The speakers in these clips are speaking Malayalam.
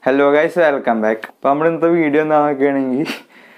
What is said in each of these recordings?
ഹലോ ഗൈസ് വെൽക്കം ബാക്ക് അപ്പോൾ നമ്മുടെ ഇന്നത്തെ വീഡിയോ എന്താണെന്ന് നോക്കുകയാണെങ്കിൽ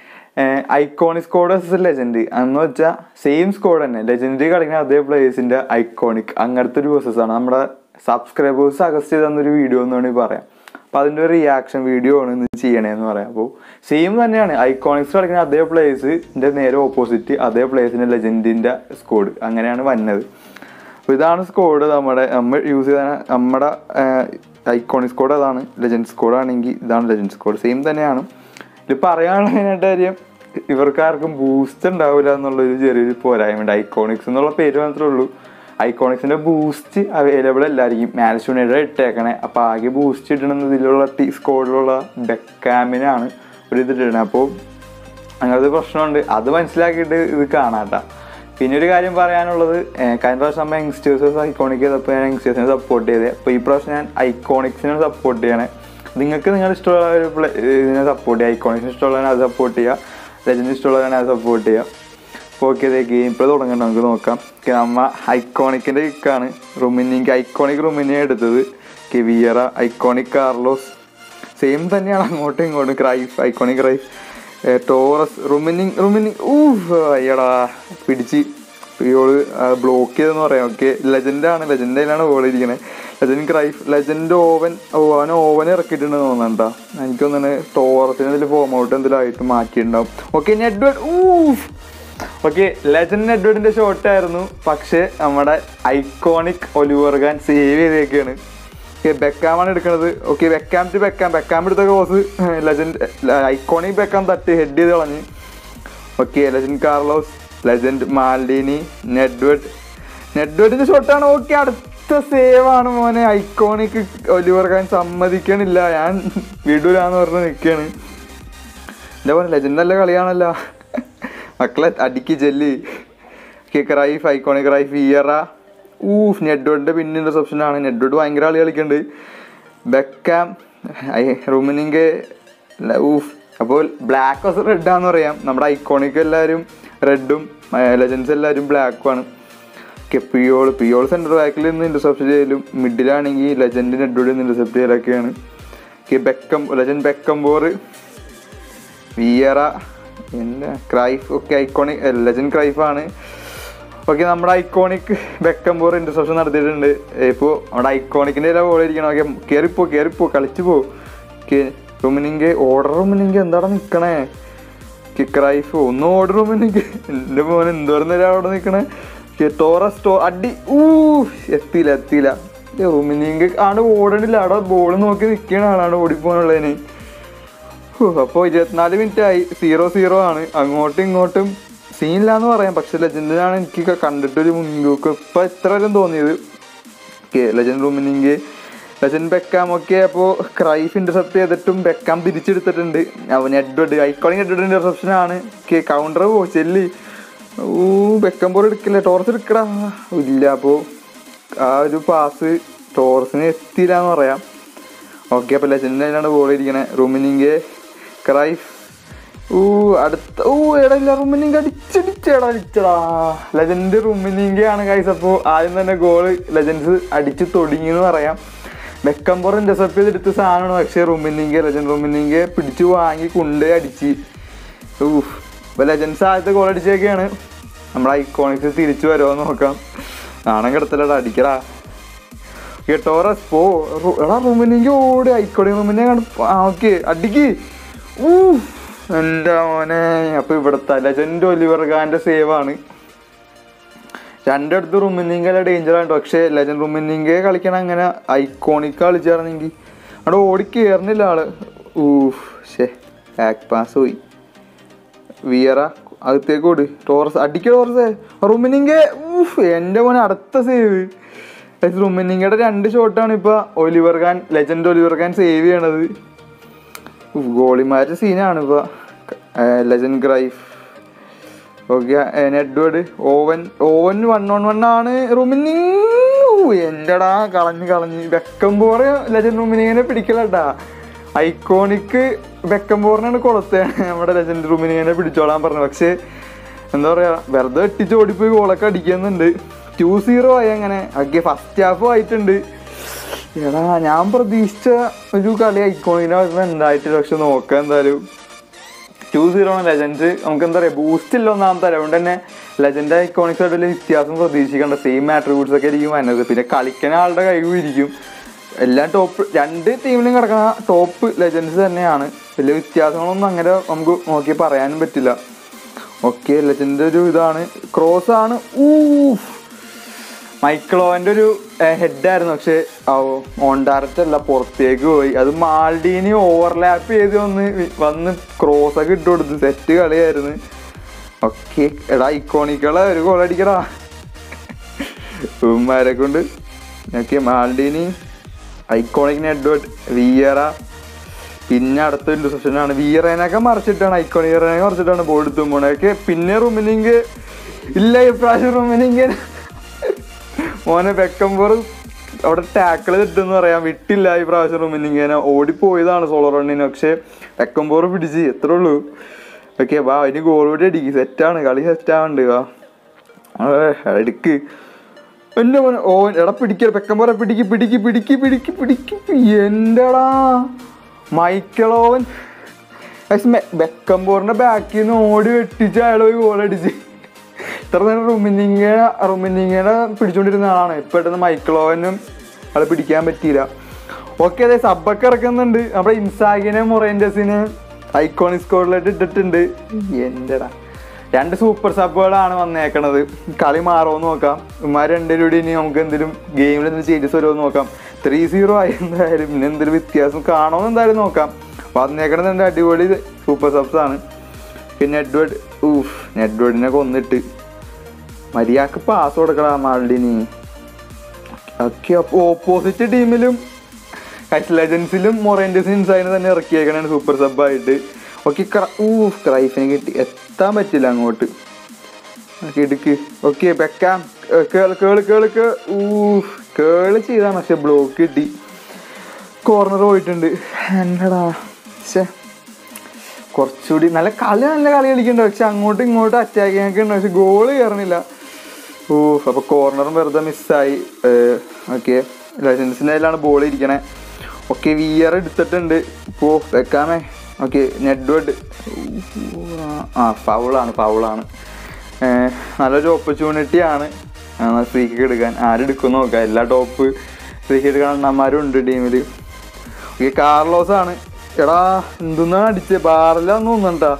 ഐക്കോണിക് സ്കോഡ് വേഴ്സസ് ലെജൻഡ് എന്ന് വെച്ചാൽ സെയിം സ്കോഡ് തന്നെ ലെജൻഡ് കളിക്കുന്ന അതേ പ്ലേയേഴ്സിൻ്റെ ഐക്കോണിക് അങ്ങനത്തെ ഒരു വേഴ്സസ് ആണ് നമ്മുടെ സബ്സ്ക്രൈബേഴ്സ് സജസ്റ്റ് ചെയ്ത് തന്നൊരു വീഡിയോ എന്ന് വേണമെങ്കിൽ പറയാം അപ്പോൾ അതിൻ്റെ ഒരു റിയാക്ഷൻ വീഡിയോ ആണ് ഇന്ന് ചെയ്യണേന്ന് പറയാം അപ്പോൾ സെയിം തന്നെയാണ് ഐക്കോണിക്സ് കളിക്കുന്ന അതേ പ്ലേയേഴ്സിൻ്റെ നേരെ ഓപ്പോസിറ്റ് അതേ പ്ലേയേഴ്സിൻ്റെ ലെജൻഡിൻ്റെ സ്കോഡ് അങ്ങനെയാണ് വന്നത് അപ്പോൾ ഇതാണ് സ്കോഡ് നമ്മുടെ നമ്മൾ യൂസ് ചെയ്ത നമ്മുടെ ഐക്കോണിക് സ്കോഡ് അതാണ് ലെജൻഡ് സ്കോഡ് ആണെങ്കിൽ ഇതാണ് ലെജൻഡ് സ്കോഡ് സെയിം തന്നെയാണ് ഇത് പറയാനുള്ള മെയിനായിട്ട് കാര്യം ഇവർക്കാർക്കും ബൂസ്റ്റ് ഉണ്ടാവില്ല എന്നുള്ളൊരു ചെറിയൊരു പോരായ്മയുണ്ട് ഐക്കോണിക്സ് എന്നുള്ള പേര് മാത്രമേ ഉള്ളൂ ഐക്കോണിക്സിൻ്റെ ബൂസ്റ്റ് അവൈലബിൾ അല്ലായിരിക്കും മാനേജ്മെൻറ്റ് ഇട്ടേക്കണേ അപ്പോൾ ആകെ ബൂസ്റ്റ് ഇടണം ഇതിലുള്ള ടീ സ്കോഡിലുള്ള ബെക്കാമിനാണ് ഒരു ഇത് ഇടണേ അപ്പോൾ അങ്ങനത്തെ പ്രശ്നമുണ്ട് അത് മനസ്സിലാക്കിയിട്ട് ഇത് കാണാട്ടാ പിന്നെ ഒരു കാര്യം പറയാനുള്ളത് ഏഹ് കഴിഞ്ഞ പ്രാവശ്യം നമ്മൾ യങ്സ്റ്റേഴ്സ് ഐക്കോണിക് ചെയ്തപ്പോൾ ഞാൻ യങ്സ്റ്റേഴ്സിനെ സപ്പോർട്ട് ചെയ്തത് അപ്പോൾ ഈ പ്രാവശ്യം ഞാൻ ഐക്കോണിക്സിനെ സപ്പോർട്ട് ചെയ്യണേ നിങ്ങൾക്ക് നിങ്ങളുടെ ഇഷ്ടമുള്ള ഒരു പ്ലേ ഇതിനെ സപ്പോർട്ട് ചെയ്യുക ഐക്കോണിക്സിന് ഇഷ്ടമുള്ളതിനെ അത് സപ്പോർട്ട് ചെയ്യുക ലെജൻഡ് ഇഷ്ടമുള്ളതിനെ അത് സപ്പോർട്ട് ചെയ്യുക അപ്പോൾ ഓക്കെ ഇതേ ഗെയിം പ്ലേ തുടങ്ങണം നമുക്ക് നോക്കാം ഓക്കെ നമ്മ ഐക്കോണിക്കിൻ്റെ കിക്കാണ് റുമിനിക്ക് ഐക്കോണിക് റുമിനിയെ എടുത്തത് കെവിയറ ഐക്കോണിക് കാർലോസ് സെയിം തന്നെയാണ് അങ്ങോട്ടും ഇങ്ങോട്ടും Cruyff iconic Cruyff Torres Rummenigge Rummenigge ഊഹ് അയ്യടാ പിടിച്ച് ഇവള് ബ്ലോക്ക് ചെയ്തെന്ന് പറയാം ഓക്കെ ലെജൻഡാണ് ലെജൻഡ് അതിലാണ് ബോൾ ഇരിക്കണേ ലെജൻഡ് ക്രൈഫ് ലെജൻഡ് ഓവൻ ഓ അവൻ ഓവൻ ഇറക്കിയിട്ടുണ്ടെന്ന് തോന്നണ്ടാ എനിക്കൊന്നെ ടോറസിന് എന്തെങ്കിലും ഫോം ഔട്ട് എന്തെങ്കിലും ആയിട്ട് മാറ്റിയിട്ടുണ്ടാവും ഓക്കെ നെഡ്വേർഡ് ഊഫ് ഓക്കെ ലെജൻഡ് എഡ്വേർഡിന്റെ ഷോട്ട് ആയിരുന്നു പക്ഷെ നമ്മുടെ ഐക്കോണിക് ഒലിവർഗാൻ സേവ് ചെയ്തേക്കാണ് ഓക്കെ ബെക്കാമാണ് എടുക്കുന്നത് okay Beckham to Beckham Beckham എടുത്ത കോസ് ലെജൻഡ് ഐക്കോണിക് ബെക്കാം തട്ടി ഹെഡ് ചെയ്ത് കളഞ്ഞ് okay legend Carlos legend Maldini Nedved നെഡ്വേർഡിന്റെ ഷോട്ടാണ് ഓക്കെ അടുത്ത സേവ് ആണ് മോനെ ഐക്കോണിക് ഒലിവർ ഖാൻ സമ്മതിക്കണില്ല ഞാൻ വിടൂലാന്ന് പറഞ്ഞ് നിൽക്കുകയാണ് എന്താ പറയുക ലെജൻഡ് നല്ല കളിയാണല്ലോ മക്കളെ അടിക്ക് ജെല്ലി ക്രൈഫ് ഐക്കോണിക് ക്രൈഫ് ഇയറ ഊഫ് നെഡ്വോഡിന്റെ പിന്നെ ഇന്റർസെപ്ഷൻ ആണ് നെഡ്വോഡ് ഭയങ്കര കളി കളിക്കുന്നുണ്ട് ബെക്കാം റുമിനിങ് ഊഫ് അപ്പോൾ ബ്ലാക്ക് ഹോസ് റെഡാന്ന് പറയാം നമ്മുടെ ഐക്കോണിക് എല്ലാവരും റെഡും ലെജൻസ് എല്ലാവരും ബ്ലാക്കുമാണ് ഓക്കെ പിയോൾ പിയോൾ സെൻറ്റർ ബാക്കിൽ നിന്ന് ഇന്റർസെപ്റ്റ് ചെയ്യലും മിഡിലാണെങ്കിൽ ലെജൻഡ് നെഡ്വോഡിൽ നിന്ന് ഇന്റർസെപ്റ്റ് ചെയ്യലൊക്കെയാണ് okay Beckham legend Beckenbauer Vieira പിന്നെ ക്രൈഫ് ഒക്കെ ഐക്കോണിക് ലെജൻഡ് ക്രൈഫാണ് ഓക്കെ നമ്മുടെ ഐക്കോണിക് ബെക്കംബോർ ഇന്റർസെപ്ഷൻ നടത്തിയിട്ടുണ്ട് ഇപ്പോൾ നമ്മുടെ ഐക്കോണിക്കിൻ്റെ എല്ലാ ബോൾ ഇരിക്കണം ഓക്കെ കയറിപ്പോ കയറിപ്പോ കളിച്ചു പോ ഓക്കെ റുമിനിങ്കെ ഓർഡർ റുമിനിങ്കെ എന്താണ് നിൽക്കണേ ക്രൈഫ് ഒന്ന് ഓർഡർ റുമിനിങ്കെ എൻ്റെ മോൻ എന്തോരം നേരം അവിടെ നിൽക്കണേ ടോറസ് ടോ അടി ഊ എത്തിയില്ല എത്തിയില്ല റുമിനിങ്കെ ആണ് ഓടണില്ല അവിടെ ബോൾ നോക്കി നിൽക്കണ ആളാണ് ഓടിപ്പോകാനുള്ളതിന് അപ്പോൾ ഇരുപത്തിനാല് മിനിറ്റ് ആയി സീറോ സീറോ ആണ് അങ്ങോട്ടും ഇങ്ങോട്ടും സീനില്ലാന്ന് പറയാം പക്ഷെ ലെജൻഡിനാണ് എനിക്ക് കണ്ടിട്ടൊരു മുൻതൂക്കം ഇപ്പം എത്ര വരും തോന്നിയത് okay legend Rummenigge legend Beckham ഒക്കെ അപ്പോൾ ക്രൈഫ് ഇന്റർസെപ്റ്റ് ചെയ്തിട്ടും ബെക്കാം തിരിച്ചെടുത്തിട്ടുണ്ട് അവൻ എഡ്വേർഡ് ഐക്കോണിക് എഡ്വേർഡ് ഇന്റർസെപ്ഷൻ ആണ് ഓക്കെ കൗണ്ടർ പോ ചെല്ലി ഊ ബെക്കം ബോൾ എടുക്കില്ല ടോർച്ച് എടുക്കടാ ഇല്ല അപ്പോൾ ആ ഒരു പാസ് ടോർസിന് എത്തിയില്ല എന്ന് പറയാം ഓക്കെ അപ്പോൾ ലെജൻഡിനാണ് ബോൾ ഇരിക്കണേ റൂമിനിങ് ക്രൈഫ് ഊ അടുത്ത ഊ എടാ ഇല്ല റുമിനിങ് അടിച്ചടിച്ചടാ അടിച്ചടാ ലെജൻഡ് റുമിനിങ് ആണ് കൈസ് അപ്പോൾ ആദ്യം തന്നെ ഗോള് ലെജൻസ് അടിച്ച് തുടങ്ങി എന്ന് പറയാം ബെക്കംബോർ ഇന്റർസെപ്റ്റ് ചെയ്തെടുത്ത സാധനമാണ് പക്ഷേ റുമിനിങ് ലെജൻഡ് റുമിനിങ് പിടിച്ചു വാങ്ങി കൊണ്ടേ അടിച്ച് ഊഫ് ഇപ്പോൾ ലെജൻസ് ആദ്യത്തെ ഗോൾ അടിച്ചേക്കാണ് നമ്മുടെ ഐക്കോണിക്സ് തിരിച്ചു വരുമോ നോക്കാം നാണം കിടത്തലടാ അടിക്കടാ ടോറസ് പോ എടാ റൂമിനെങ്കിൽ ഓടി ഐക്കോണി റൂമിനെ കണ്ട് ഓക്കെ അടിക്ക് ഊ എൻ്റെ മോനെ അപ്പൊ ഇവിടുത്തെ ലെജൻഡ് ഒലിവർ ഖാന്റെ സേവ് ആണ് രണ്ടിടത്ത് റുമിനിങ് അല്ല ഡേഞ്ചർ ആണ് പക്ഷേ ലെജൻഡ് റുമിനിങ് കളിക്കണ അങ്ങനെ ഐക്കോണിക് കളിച്ചായിരുന്നെങ്കിൽ അവിടെ ഓടി കയറുന്നില്ല ആള് ഊഫ് ഷേ ബാക്ക് പാസ് പോയി വിയറ അകത്തേക്ക് ഓട് ടോറസ് അടിക്ക ടോറസ് റുമിനിങ് ഊഫ് എൻ്റെ മോനെ അടുത്ത സേവ് റുമിനിങ്ങയുടെ രണ്ട് ഷോട്ടാണ് ഇപ്പൊ Oliver Kahn legend Oliver Kahn save ചെയ്യണത് ഗോളിമാരുടെ സീനാണ് ഇപ്പൊ legend Cruyff okay Nedved Owen Owen one on one ആണ് റുമിനിങ് എന്റെടാ കളഞ്ഞ് കളഞ്ഞ് ബെക്കംബോർ ലെജൻഡ് റുമിനിങ്ങിനെ പിടിക്കലട്ടാ ഐക്കോണിക്ക് ബെക്കംബോറിനാണ് കൊടുത്തത് നമ്മുടെ ലെജൻഡ് റുമിനിങ്ങിനെ പിടിച്ചോളാൻ പറഞ്ഞു പക്ഷേ എന്താ പറയാ വെറുതെ എട്ടിച്ച് ഓടിപ്പോയി ഗോളൊക്കെ അടിക്കുന്നുണ്ട് ടു സീറോ ആയി അങ്ങനെ ഓക്കെ ഫസ്റ്റ് ഹാഫും ആയിട്ടുണ്ട് എടാ ഞാൻ പ്രതീക്ഷിച്ച ഒരു കളി ഐക്കോണിനെ ഉണ്ടായിട്ടില്ല പക്ഷെ നോക്കാം എന്തായാലും ടു സീറോ ആണ് ലെജൻഡ് നമുക്ക് എന്താ പറയുക ബൂസ്റ്റ് ഇല്ല ഒന്നാമത്തെ അതുകൊണ്ട് തന്നെ ലെജൻഡ് ഐക്കോണിക്സ് ആയിട്ട് വലിയ വ്യത്യാസം പ്രതീക്ഷിക്കേണ്ട സെയിം ആട്രിബ്യൂട്ട്സ് ഒക്കെ ആയിരിക്കും വരുന്നത് പിന്നെ കളിക്കുന്ന ആളുടെ കഴിവും ഇരിക്കും എല്ലാം ടോപ്പ് രണ്ട് ടീമിലും കിടക്കുന്ന ടോപ്പ് ലെജൻഡ്സ് തന്നെയാണ് വലിയ വ്യത്യാസങ്ങളൊന്നും അങ്ങനെ നമുക്ക് നോക്കി പറയാനും പറ്റില്ല ഓക്കെ ലെജൻഡ് ഒരു ഇതാണ് ക്രോസ് ആണ് ഊ മൈക്ലോവന്റെ ഒരു ഹെഡായിരുന്നു പക്ഷെ ഓൺ ഡയറക്റ്റ് അല്ല പുറത്തേക്ക് പോയി അത് മാൾഡീനി ഓവർലാപ്പ് ചെയ്ത് വന്ന് വി- വന്ന് ക്രോസ് ഒക്കെ ഇട്ട് കൊടുത്തു സെറ്റ് കളിയായിരുന്നു ഓക്കെ എടാ ഐക്കോണിക്കളെ ഒരു ഗോൾ അടിക്കടാ ഉമ്മാരെ കൊണ്ട് okay Maldini iconic Nedved Vieira പിന്നെ അടുത്ത ഇന്റർസെപ്ഷനാണ് വിയറേനൊക്കെ മറിച്ചിട്ടാണ് ഐക്കോണിക് വിയറേനൊക്കെ മറിച്ചിട്ടാണ് ബോൾ എടുത്തു പോണൊക്കെ പിന്നെ റുമിനിങ് ഇല്ല ഇപ്രാവശ്യം റുമിനിങ് മോനെ വെക്കമ്പോർ അവിടെ ടാക്കിൾ തെറ്റെന്ന് പറയാം വിട്ടില്ല ഈ പ്രാവശ്യം റുമിനിങ്ങനെ ഓടിപ്പോയതാണ് സോളോ റണ്ണിന് പക്ഷെ വെക്കമ്പോർ പിടിച്ച് എത്ര ഉള്ളൂ ഓക്കെ വാ അതിന് ഗോൾ കൂടി അടിക്ക് സെറ്റാണ് കളി സെറ്റാവുണ്ട് വാ അതെ എടുക്ക് എന്റെ മോനെ ഓ എടാ പിടിക്ക പെക്കമ്പോറെ പിടിക്ക് പിടിക്ക് പിടിക്ക് പിടിക്ക് പിടിക്ക് എന്റെടാ മൈക്കിളോവൻ ബെക്കംബോറിന്റെ ബാക്കിൽ നിന്ന് ഓടി വെട്ടിച്ച് അയാൾ പോയി ഗോൾ അടിച്ച് ഇത്ര നേരം റുമിനിങ്ങ റുമിനിങ്ങനെ പിടിച്ചോണ്ടിരുന്ന ആളാണ് പെട്ടെന്ന് മൈക്കിളോവനും ആളെ പിടിക്കാൻ പറ്റിയില്ല ഓക്കെ അതെ സബ്ബൊക്കെ ഇറക്കുന്നുണ്ട് നമ്മുടെ ഇൻസാഗിനെ മൊറേൻഡസിന് ഐക്കോണിക് സ്കോറിലായിട്ട് ഇട്ടിട്ടുണ്ട് എന്റെടാ രണ്ട് സൂപ്പർ സബുകളാണ് വന്നേക്കണത് കളി മാറുമോ നോക്കാം ഇമാർ രണ്ടുപേരും കൂടി ഇനി നമുക്ക് എന്തെങ്കിലും ഗെയിമിൽ എന്തെങ്കിലും ചേഞ്ചസ് വരുമോ എന്ന് നോക്കാം ത്രീ സീറോ ആയി എന്തായാലും പിന്നെ എന്തെങ്കിലും വ്യത്യാസം കാണുമോ എന്ന് എന്തായാലും നോക്കാം വന്നേക്കണത് എൻ്റെ അടിപൊളി സൂപ്പർ സബ്സ് ആണ് പിന്നെ എഡ്വേർഡ് ഊഫ് എഡ്വേർഡിനെ കൊന്നിട്ട് മര്യാദക്ക് പാസ് കൊടുക്കടാ മാൾഡിനി ഒക്കെ അപ്പോൾ ഓപ്പോസിറ്റ് ടീമിലും ഹൈസ് ലെജൻസിലും മൊറേൻഡസിനും ഇൻസൈനെ തന്നെ ഇറക്കിയേക്കണാണ് സൂപ്പർ സബായിട്ട് ഓക്കെ ഊ ക്രൈഫിന് കിട്ടി എത്താൻ പറ്റില്ല അങ്ങോട്ട് ഓക്കെ എടുക്ക് ഓക്കെ വെക്കാം കേള് കേള് കേള് കേ ഊ കേള് ചെയ്താണ് പക്ഷെ ബ്ലോക്ക് കിട്ടി കോർണർ പോയിട്ടുണ്ട് എന്നടാ പക്ഷേ കുറച്ചുകൂടി നല്ല കളി നല്ല കളി കളിക്കണ്ട പക്ഷെ അങ്ങോട്ടും ഇങ്ങോട്ടും അറ്റാക്ക് ചെയ്യാനൊക്കെ ഉണ്ട് പക്ഷെ ഗോള് കയറണില്ല ഓ അപ്പൊ കോർണറും വെറുതെ മിസ്സായി ഓക്കെ ലെജൻസിൻ്റെ കയ്യിലാണ് ബോൾ ഇരിക്കണേ ഓക്കെ വിയർ എടുത്തിട്ടുണ്ട് പോ വെക്കാമേ ഓക്കെ നെഡ്വേർഡ് ആ ഫൗളാണ് ഫൗളാണ് നല്ലൊരു ഓപ്പർച്യൂണിറ്റി ആണ് ഫ്രീ കിക്ക് എടുക്കാൻ ആരെടുക്കും നോക്കാം എല്ലാ ടോപ്പ് ഫ്രീ കിക്ക് എടുക്കാൻ അണ്ണന്മാരും ഉണ്ട് ടീമിൽ ഓക്കെ കാർലോസ് ആണ് എടാ എന്തെന്നാണ് അടിച്ചത് ബാറിലാന്ന് തോന്നണ്ടാ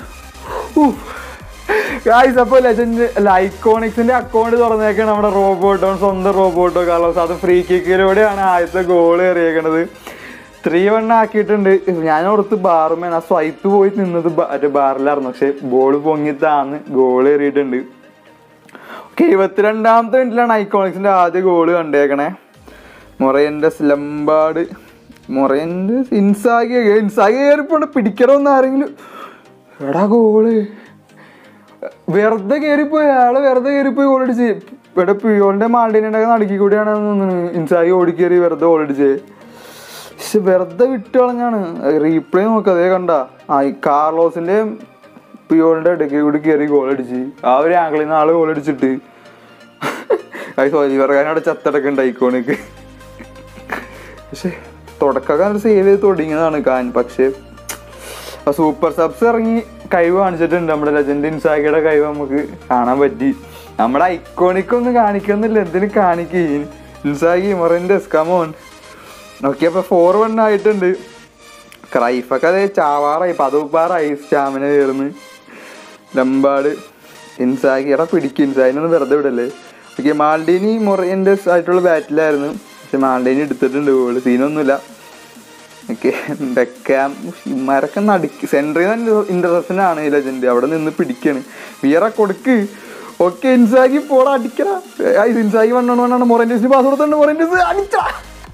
ഗായ്സ് അപ്പോൾ ലെജൻഡ് അല്ല ഐക്കോണിക്സിന്റെ അക്കൗണ്ട് തുറന്നേക്കാണ് നമ്മുടെ റോബോട്ടോ സ്വന്തം റോബോട്ടോ കാർലോസ് അത് ഫ്രീ കിക്കിലൂടെയാണ് ആദ്യത്തെ ഗോൾ എറിയേക്കണത് ത്രീ വൺ ആക്കിയിട്ടുണ്ട് ഞാൻ ഓർത്ത് ബാറുമേൻ ആ സ്വൈപ്പ് പോയി നിന്നത് ബ- മറ്റേ ബാറിലായിരുന്നു പക്ഷെ ബോൾ പൊങ്ങിത്താന്ന് ഗോൾ എറിയിട്ടുണ്ട് ഓക്കെ ഇരുപത്തിരണ്ടാമത്തെ മിനിറ്റിലാണ് ഐക്കോണിക്സിന്റെ ആദ്യ ഗോള് കണ്ടേക്കണേ മൊറയന്റെ ലംബാട് മൊറയന്റെ ഇൻസാഗി ഇൻസാഗി കയറിപ്പോണ്ട് പിടിക്കണമെന്ന് ആരെങ്കിലും എടാ ഗോള് വെറുതെ കയറിപ്പോയി അയാള് വെറുതെ കയറിപ്പോയി ഗോൾ അടിച്ച് ഇവിടെ പിയോളിന്റെ മാൾഡിനെ നടുക്കി കൂടിയാണ് തോന്നുന്നു ഇൻസാഗി ഓടിക്കേറി വെറുതെ ഗോൾ അടിച്ചത് പക്ഷെ വെറുതെ വിട്ട് കളഞ്ഞാണ് റീപ്ലേ നോക്ക് അതേ കണ്ട ആ ഈ കാർലോസിന്റെ പിയോളിന്റെ ഇടയ്ക്ക് കൂടി കയറി ഗോൾ അടിച്ച് ആ ഒരു ആംഗിളിൽ നിന്ന് ആള് ഗോൾ അടിച്ചിട്ട് സോലിവർക്കാനോട് ചത്തടക്കുണ്ട് ഐക്കോണിക്ക് പക്ഷെ തുടക്കക്കാരൻ സേവ് ചെയ്ത് തുടങ്ങിയതാണ് കാൻ പക്ഷെ ആ സൂപ്പർ സബ്സ് ഇറങ്ങി കഴിവ് കാണിച്ചിട്ടുണ്ട് നമ്മുടെ ലെജൻഡ് ഇൻസാഗിയുടെ കഴിവ് നമുക്ക് കാണാൻ പറ്റി നമ്മുടെ ഐക്കോണിക് ഒന്നും കാണിക്കുന്നില്ല എന്തിനും കാണിക്കും ഇൻസാഗി മൊറൻ്റെ കമോൺ ഓക്കെ അപ്പൊ ഫോർ വൺ ആയിട്ടുണ്ട് ക്രൈഫൊക്കെ അതേ ചാവാറായി പതുപ്പാറായി സ്റ്റാമിന കയറുന്നു ലംബാട് ഇൻസാഗി എടാ പിടിക്കും ഇൻസാഗിനൊന്നും വെറുതെ വിടല്ലേ ഓക്കെ മാൾഡീനി മൊറേൻ്റെ ആയിട്ടുള്ള ബാറ്റിലായിരുന്നു പക്ഷെ മാൾഡീനി എടുത്തിട്ടുണ്ട് ഗോള് സീനൊന്നുമില്ല ഓക്കെ ബെക്കാം ഇമാരൊക്കെ നടുക്ക് സെൻട്രിൽ നിന്ന് ഇന്റർസെപ്ഷൻ ആണ് ഈ ലെജൻഡ് അവിടെ നിന്ന് പിടിക്കാണ് വിയറ കൊടുക്ക് ഓക്കെ ഇൻസാഗി പോടാ അടിക്കടാ ആ, ഇത് ഇൻസാഗി വണ്ണോണ് വണ്ണാണ് മൊറേൻഡീസിന് പാസ് കൊടുത്തുണ്ട് മൊറേൻഡീസ് അടിച്ചാ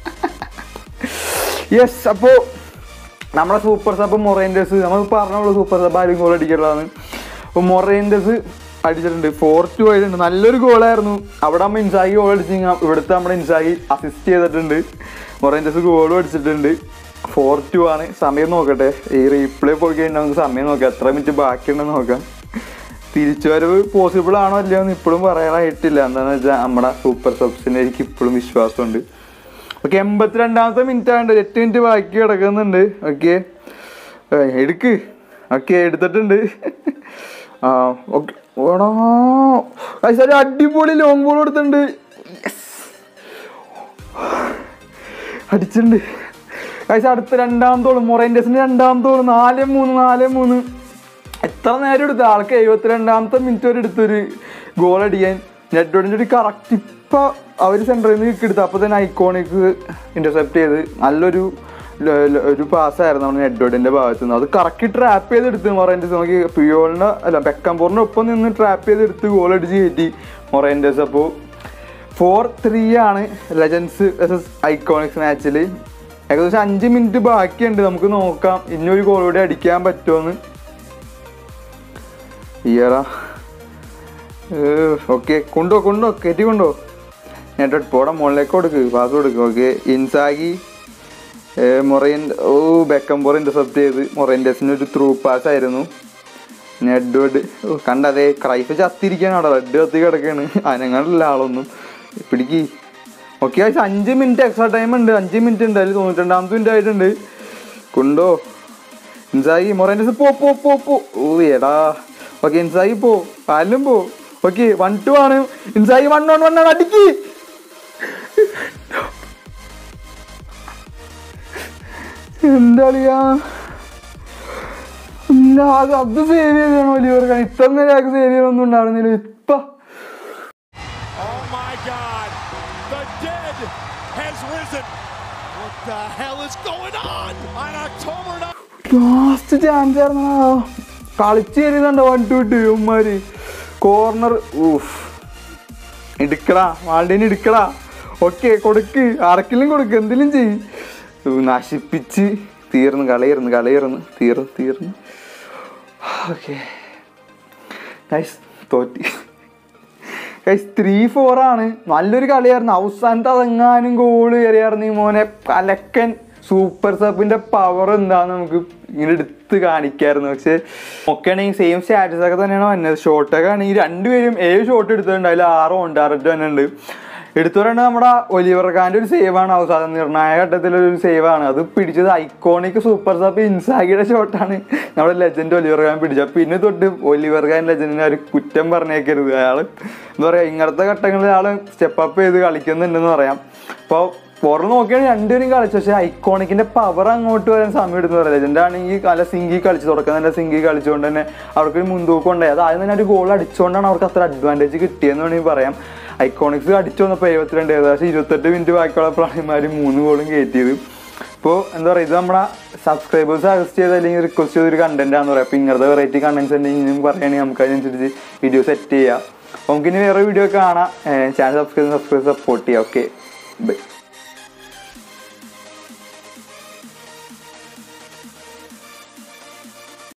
യെസ് അപ്പോൾ നമ്മുടെ സൂപ്പർ സബ് മൊറേൻഡസ് നമ്മൾ പറഞ്ഞോളൂ സൂപ്പർ സബ് ആരും ഗോൾ അടിക്കലാണ് അപ്പോൾ മൊറേൻഡസ് അടിച്ചിട്ടുണ്ട് ഫോർ ടു ആയിട്ടുണ്ട് നല്ലൊരു ഗോളായിരുന്നു അവിടെ നമ്മൾ ഇൻസാഗി ഗോൾ അടിച്ചെങ്കിൽ ഇവിടുത്തെ നമ്മുടെ ഇൻസാഗി അസിസ്റ്റ് ചെയ്തിട്ടുണ്ട് മൊറേൻഡസ് ഗോളും അടിച്ചിട്ടുണ്ട് ഫോർ ടു ആണ് സമയം നോക്കട്ടെ ഈ റീപ്ലേ പോയി കഴിഞ്ഞാൽ നമുക്ക് സമയം നോക്കാം എത്ര മിനിറ്റ് ബാക്കിയുണ്ടെന്ന് നോക്കാം തിരിച്ചുവരവ് പോസിബിൾ ആണോ അല്ലയോ എന്ന് ഇപ്പോഴും പറയാനായിട്ടില്ല എന്താണെന്ന് വെച്ചാൽ നമ്മുടെ സൂപ്പർ സബ്സിനെ എനിക്ക് ഇപ്പോഴും വിശ്വാസമുണ്ട് ഓക്കെ എൺപത്തിരണ്ടാമത്തെ മിനിറ്റ് ആണ്ട് എട്ട് മിനിറ്റ് ബാക്കി കിടക്കുന്നുണ്ട് ഓക്കെ എടുക്ക് ഓക്കെ എടുത്തിട്ടുണ്ട് ആ ഓക്കെ ഓടാ ഗൈസ് ഒരു അടിപൊളി ലോങ് ബോൾ കൊടുത്തിട്ടുണ്ട് യെസ് അടിച്ചിട്ടുണ്ട് ഗൈസ് അടുത്ത രണ്ടാമത്തോളം മൊറൈൻഡസിന്റെ രണ്ടാമത്തോളം നാല് മൂന്ന് നാല് മൂന്ന് എത്ര നേരം എടുത്തു ആൾക്ക് എഴുപത്തിരണ്ടാമത്തെ മിനിറ്റ് വരെ എടുത്തൊരു ഗോൾ അടിക്കാൻ നെറ്റോടിൻ്റെ ഒരു കറക്റ്റ് ഇപ്പൊ അവർ സെൻറ്ററിൽ നിന്ന് കിക്ക് എടുത്തു അപ്പോൾ തന്നെ ഐക്കോണിക്ക് ഇന്റർസെപ്റ്റ് ചെയ്ത് നല്ലൊരു ല- ല- ഒരു പാസ്സായിരുന്നു നമ്മുടെ നെഡ്വോഡിന്റെ ഭാഗത്ത് നിന്ന് അത് കറക്റ്റ് ട്രാപ്പ് ചെയ്തെടുത്ത് മൊറൈൻഡസ് നോക്കി പിയോളിന് അല്ല ബെക്കംപോറിന്റെ ഒപ്പം നിന്ന് ട്രാപ്പ് ചെയ്തെടുത്ത് ഗോൾ അടിച്ച് കയറ്റി മൊറൈൻഡസ് അപ്പോൾ ഫോർ ത്രീ ആണ് ലെജൻസ് ഐക്കോണിക്സ് മാച്ചിൽ ഏകദേശം അഞ്ച് മിനിറ്റ് ബാക്കിയുണ്ട് നമുക്ക് നോക്കാം ഇനിയൊരു ഗോൾ കൂടി അടിക്കാൻ പറ്റുമെന്ന് ഇയറാ ഓക്കെ കൊണ്ടോ കൊണ്ടോ കയറ്റി കൊണ്ടോ നെറ്റ് പോടാ മുകളിലേക്ക് കൊടുക്ക് പാസ് കൊടുക്ക് ഓക്കെ ഇൻസാഗി മൊറൈൻ ഓ ബെക്കംബോർ ഇന്റർസെപ്റ്റ് ചെയ്ത് മൊറൈൻഡസിന് ഒരു ത്രൂ പാസ് ആയിരുന്നു നെഡ്വേഡ് കണ്ടതേ ക്രൈഫ് ചത്തിരിക്കാണ് അവിടെ റെഡ് കത്തി കിടക്കാണ് അനങ്ങളില്ല ആളൊന്നും പിടിക്ക് ഓക്കെ ആഴ്ച അഞ്ച് മിനിറ്റ് എക്സ്ട്രാ ടൈം ഉണ്ട് അഞ്ച് മിനിറ്റ് ഉണ്ട് അതിൽ തൊണ്ണൂറ്റിരണ്ടാമത്തെ മിനിറ്റ് ആയിട്ടുണ്ട് കൊണ്ടോ ഇൻസായി മൊറൈൻഡസ് പോ പോ പോ പോ ഓ എടാ ഓക്കെ ഇൻസായി പോ പാലും പോ ഓക്കെ വൺ ടു ആണ് ഇൻസായി വൺ വൺ വൺ ആണ് അടിക്ക് എന്താ കളിയാ ഇല്ല, അത് അത് സേവ് ചെയ്താണ് ഒലിവർ ഇത്ര നേരം സേവ് ചെയ്തൊന്നും ഉണ്ടായിരുന്നില്ല ഇപ്പൊ Oh my God! The dead has risen. What the hell is going on on October 9th? Last chance ആയിരുന്നു കളിച്ച് കയറിയതുണ്ട് വൺ ടു ടു ഉമ്മാര് കോർണർ ഊഫ് എടുക്കടാ വാൾഡിന് എടുക്കടാ ഓക്കെ കൊടുക്ക് ആർക്കെങ്കിലും കൊടുക്ക് എന്തെങ്കിലും ചെയ് ഉ, നശിപ്പിച്ച് തീർന്നു കളയിരുന്നു കളയിരുന്നു തീർന്നു തീർന്നു ഓക്കെ ഗൈസ് തോറ്റി ഗൈസ് ത്രീ ഫോർ ആണ് നല്ലൊരു കളിയായിരുന്നു അവസാനത്തെ അതെങ്ങാനും ഗോള് കയറിയായിരുന്നു ഈ മോനെ കലക്കൻ സൂപ്പർ സബിന്റെ പവർ എന്താന്ന് നമുക്ക് ഇങ്ങനെ എടുത്ത് കാണിക്കായിരുന്നു പക്ഷെ ഒക്കെ ആണെങ്കിൽ സെയിം സ്റ്റാറ്റസ് ഒക്കെ തന്നെയാണ് വന്നത് ഷോട്ടൊക്കെ ആണെങ്കിൽ രണ്ടുപേരും ഏഴ് ഷോട്ട് എടുത്തിട്ടുണ്ട് അതിൽ ആറോ ഉണ്ട് ആറോ തന്നെ ഉണ്ട് എടുത്തു പറയേണ്ടത് നമ്മുടെ ഒലിവർ ഖാന്റെ ഒരു സേവ് ആണ് അവസാനം നിർണായക ഘട്ടത്തിൽ ഒരു സേവ് ആണ് അത് പിടിച്ചത് ഐക്കോണിക് സൂപ്പർ സബ് ഇൻസാഗിയുടെ ഷോട്ടാണ് നമ്മുടെ ലെജൻഡ് ഒലിവർ ഖാൻ പിടിച്ചത് പിന്നെ തൊട്ട് ഒലിവർ ഖാൻ ലെജൻഡിനെ ഒരു കുറ്റം പറഞ്ഞേക്കരുത് അയാൾ എന്താ പറയാ ഇങ്ങനത്തെ ഘട്ടങ്ങളിൽ അയാൾ സ്റ്റെപ്പ് അപ്പ് ചെയ്ത് കളിക്കുന്നുണ്ടെന്ന് പറയാം അപ്പോൾ പുറം നോക്കിയാണെങ്കിൽ രണ്ടുപേരും കളിച്ചു പക്ഷേ ഐക്കോണിക്കിന്റെ പവർ അങ്ങോട്ട് വരാൻ സമയം എടുത്തു പറയാം ലെജൻഡ് ആണെങ്കിൽ നല്ല സിംഗി കളിച്ചു തുടക്കം തന്നെ സിംഗി കളിച്ചുകൊണ്ട് തന്നെ അവർക്കൊരു മുൻതൂക്കം ഉണ്ടായി അത് ആദ്യം തന്നെ ഒരു ഗോൾ അടിച്ചുകൊണ്ടാണ് അവർക്ക് അത്ര അഡ്വാൻറ്റേജ് കിട്ടിയെന്ന് വേണമെങ്കിൽ പറയാം ഐക്കോണിക്സ് അടിച്ചു വന്നപ്പോൾ എഴുപത്തിരണ്ട് ഏകദേശം ഇരുപത്തെട്ട് മിനിറ്റ് ബാക്കിയുള്ള പ്രായമാർ മൂന്ന് ഗോളും കയറ്റിയത് ഇപ്പോൾ എന്താ പറയുക ഇത് നമ്മുടെ സബ്സ്ക്രൈബേഴ്സ് സജസ്റ്റ് ചെയ്ത് അല്ലെങ്കിൽ റിക്വസ്റ്റ് ചെയ്തൊരു കണ്ടന്റ് ആണെന്ന് പറയാം അപ്പോൾ ഇങ്ങനത്തെ വെറൈറ്റി കണ്ടന്റ്സ് ഉണ്ടെങ്കിൽ ഇനിയും പറയുകയാണെങ്കിൽ നമുക്ക് അതിനനുസരിച്ച് വീഡിയോ സെറ്റ് ചെയ്യാം അപ്പോൾ നമുക്കിനി വേറെ വീഡിയോ കാണാം ചാനൽ സബ്സ്ക്രൈബ് സബ്സ്ക്രൈബ് സപ്പോർട്ട് ചെയ്യാം ഓക്കെ ബൈ